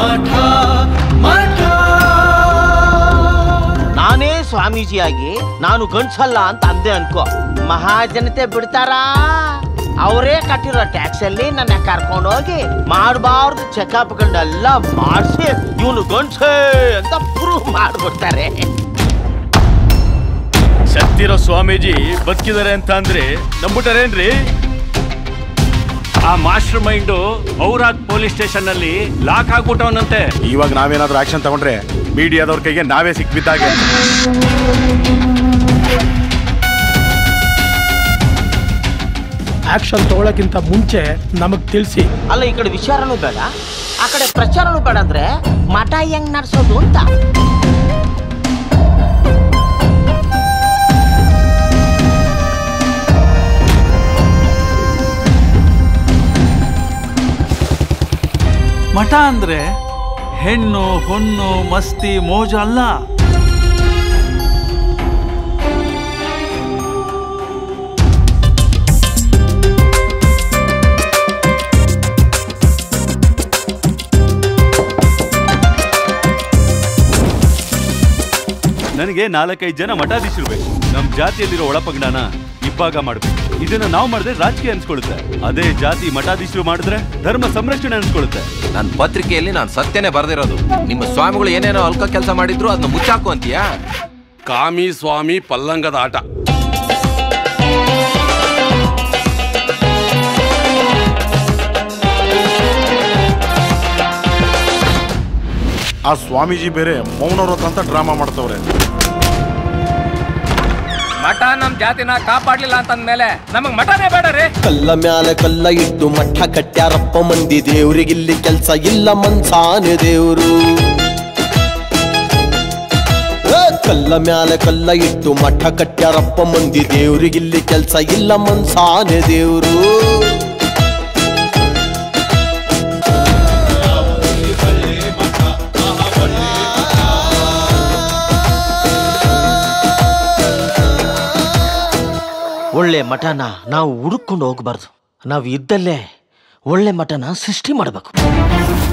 ನಾನೇ ಸ್ವಾಮೀಜಿಯಾಗಿ ನಾನು ಗಂಡ್ಸಲ್ಲ ಅಂತ ಅಂದೆ ಅನ್ಕೋ ಮಹಾಜನತೆ ಬಿಡ್ತಾರಾ ಅವರೇ ಕಟ್ಟಿರೋ ಟ್ಯಾಕ್ಸ್ ಅಲ್ಲಿ ನನ್ನ ಕರ್ಕೊಂಡು ಹೋಗಿ ಮಾಡಬಾರ್ದು ಚೆಕಪ್ಗಳನ್ನೆಲ್ಲ ಮಾಡಿಸಿ ಇವನು ಗಂಡ್ಸೆ ಅಂತ ಪ್ರೂವ್ ಮಾಡ್ಬಿಡ್ತಾರೆ ಸತ್ತಿರೋ ಸ್ವಾಮೀಜಿ ಬದುಕಿದಾರೆ ಅಂತ ಅಂದ್ರೆ ನಂಬಿಟ್ಟಾರೇನ್ರಿ ಆ master mind Aurad police station ನಲ್ಲಿ ಲಾಕ್ ಆಗ್ಬಿಟ್ಟವನಂತೆ ಇವಾಗ ನಾವೇನಾದ್ರೂ ಆಕ್ಷನ್ ತಗೊಂಡ್ರೆ ಮೀಡಿಯಾದವ್ರ ಕೈಗೆ ನಾವೇ ಸಿಕ್ಬಿದ್ದಾಗೆ ಆಕ್ಷನ್ ತಗೊಳಕ್ಕಿಂತ ಮುಂಚೆ ನಮಗ್ ತಿಳಿಸಿ ಅಲ್ಲ ಈ ಕಡೆ ವಿಚಾರನೂ ಬೇಡ ಆ ಕಡೆ ಪ್ರಚಾರನೂ ಬೇಡ ಅಂದ್ರೆ ಮಠ ಹೆಂಗ್ ನಡ್ಸೋದು ಅಂತ ಮಠ ಅಂದ್ರೆ ಹೆಣ್ಣು ಹೊನ್ನು ಮಸ್ತಿ ಮೋಜು ಅಲ್ಲ ನನಗೆ ನಾಲ್ಕೈದು ಜನ ಮಠಾಧೀಶರು ಬೇಕು ನಮ್ ಜಾತಿಯಲ್ಲಿರೋ ಒಳಪಂಗಡನ ಇಬ್ಬಾಗ ಮಾಡ್ಬೇಕು ಇದನ್ನ ನಾವು ಮಾಡಿದ್ರೆ ರಾಜಕೀಯ ಅನ್ಸ್ಕೊಳ್ಳುತ್ತೆ ಅದೇ ಜಾತಿ ಮಠಾಧೀಶರು ಮಾಡಿದ್ರೆ ಧರ್ಮ ಸಂರಕ್ಷಣೆ ಅನ್ಸ್ಕೊಳ್ಳುತ್ತೆ ನನ್ನ ಪತ್ರಿಕೆಯಲ್ಲಿ ನಾನು ಸತ್ಯನೇ ಬರೆದಿರೋದು ನಿಮ್ಮ ಸ್ವಾಮಿಗಳು ಏನೇನೋ ಅಲ್ಕ ಕೆಲಸ ಮಾಡಿದ್ರು ಅದನ್ನ ಮುಚ್ಚಾಕು ಅಂತೀಯಾ ಕಾಮಿ ಸ್ವಾಮಿ ಪಲ್ಲಂಗದ ಆಟ ಆ ಸ್ವಾಮೀಜಿ ಬೇರೆ ಮೌನವ್ರ ಅಂತ ಡ್ರಾಮಾ ಮಾಡ್ತವ್ರೆ ಮಠ ನಮ್ ಜಾತಿನ ಕಾಪಾಡ್ಲಿಲ್ಲ ಅಂತಂದ್ಮೇಲೆ ನಮಗ್ ಮಠನೇ ಬೇಡ ರೀ ಕಲ್ಲ ಮ್ಯಾಲ ಕಲ್ಲ ಇಟ್ಟು ಮಠ ಕಟ್ಟ್ಯಾರಪ್ಪ ಮಂದಿ ದೇವ್ರಿಗಿಲ್ಲಿ ಕೆಲ್ಸ ಇಲ್ಲ ಮನ್ಸಾನೆ ದೇವ್ರು ಏ, ಕಲ್ಲ ಮ್ಯಾಲ ಕಲ್ಲ ಇಟ್ಟು ಮಠ ಕಟ್ಟ್ಯಾರಪ್ಪ ಮಂದಿ ದೇವ್ರಿಗಿಲ್ಲಿ ಕೆಲ್ಸ ಇಲ್ಲ ಮನ್ಸಾನೆ ದೇವ್ರು ಒಳ್ಳೆ ಮಠನ ನಾವು ಹುಡುಕೊಂಡು ಹೋಗ್ಬಾರ್ದು ನಾವು ಇದ್ದಲ್ಲೇ ಒಳ್ಳೆ ಮಠನ ಸೃಷ್ಟಿ ಮಾಡಬೇಕು